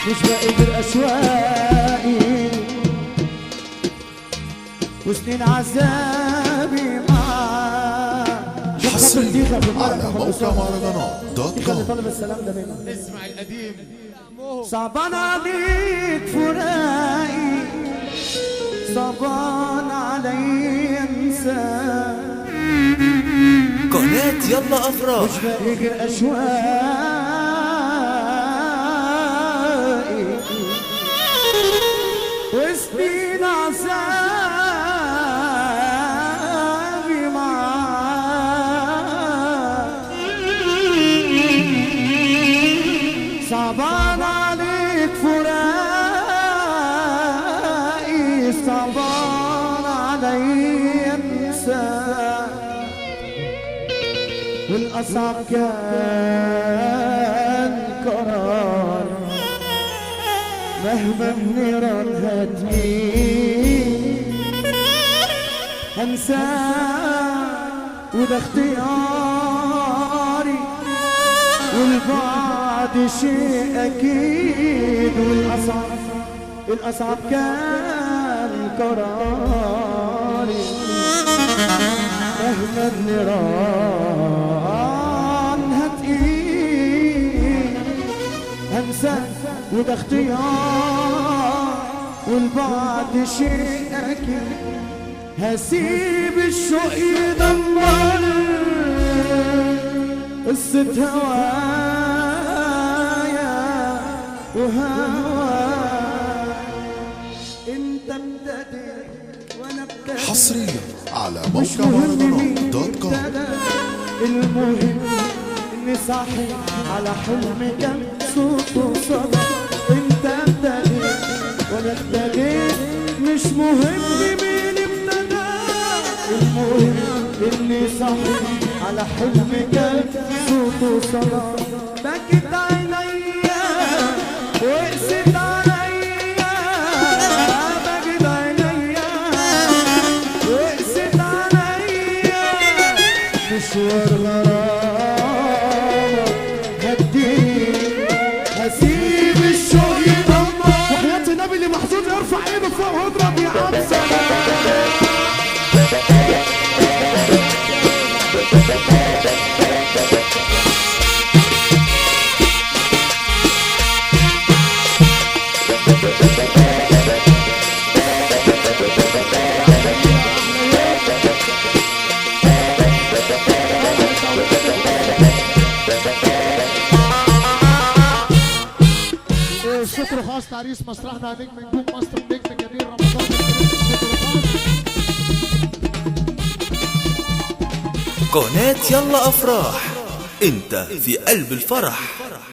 مش بقدر أشواقي وسنين عذابي معاك حصريا على موقع مهرجانات دوت خلي كوم طالب السلام ده منه اسمع القديم صعبان عليك فراقي صعبان علي انساك قناة يلا أفراح مش بقدر أشواقي وسنين عذابي معاك صعبان عليك فراقي صعبان علي انساك والأصعب كان قرار مهما النيران هتميل هنساك وده اختياري والبعد شيء أكيد والأصعب الأصعب كان قراري مهما النيران هتقيل هنساك وده اختيار والبعد شيء أكيد هسيب الشوق يدمر قصة هوايا وهواك انت ابتديت وانا ابتديت حصريا على مش موقع مهم مهرجانات مين دوت كوم ابتدى المهم اني صاحي على حلم كان صوته صدى انت ابتديت وانا ابتديت مش مهم مين ابتدى المهم اني صاحي على حلم كان صوته صدى بكت عينيا وقست عليا بكت عينيا وقست عليا مشوار غرامة هديك هسيب الشوق يدمر وحياة النبي اللي محظوظ يرفع ايده فوق واضرب يا حمزة شكر خاص تعريس مسرحنا نجم نجوم مصر نجم جميل رمضان شكر خاص قناة يلا أفراح أنت في قلب الفرح